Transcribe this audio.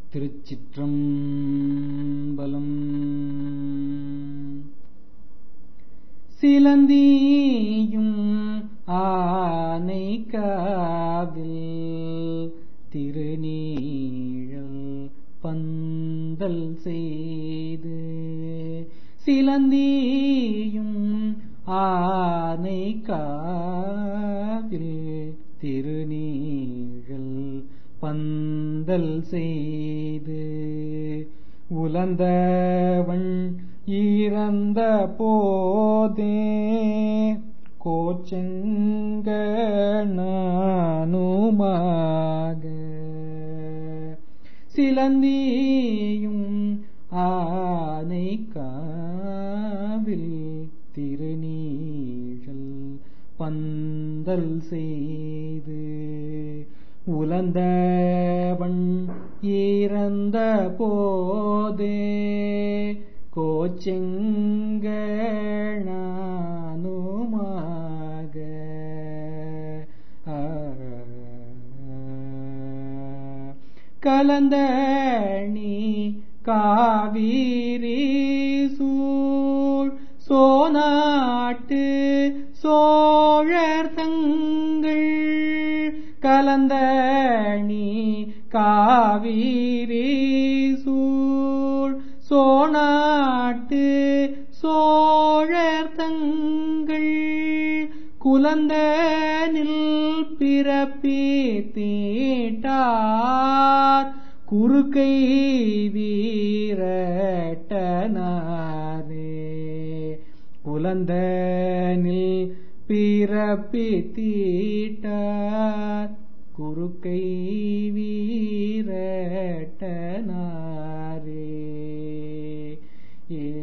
திருச்சிற்றம்பலம் சிலந்தியும் ஆனை காவில் திருநீழல் பந்தல் செய்து சிலந்தியும் ஆனை காவில் திருநீழல் பந்தல் செய்து உலந்தவன் இறந்த போதே கோச்செங்கனானுமாக சிலந்தியும் ஆனை காவில் திருநீழல் பந்தல் செய்து உலந்தவன் இறந்த போதே கோச்செங்கனானுமாக கலந்த நீ காவிரி சூழ் சோனாட்டு சோழர் தங்கள் கலந்த நீ காவிரி சூழ் சோனாட்டு சோழர் தங்கள் குலந்த நில் பிறப்பி தீட்டார் குறுக்கை வீரட்டனாரே குலந்த நில் பிறப்பி தீட்டார் குறுக்கை வீரட்டனாரே ஏ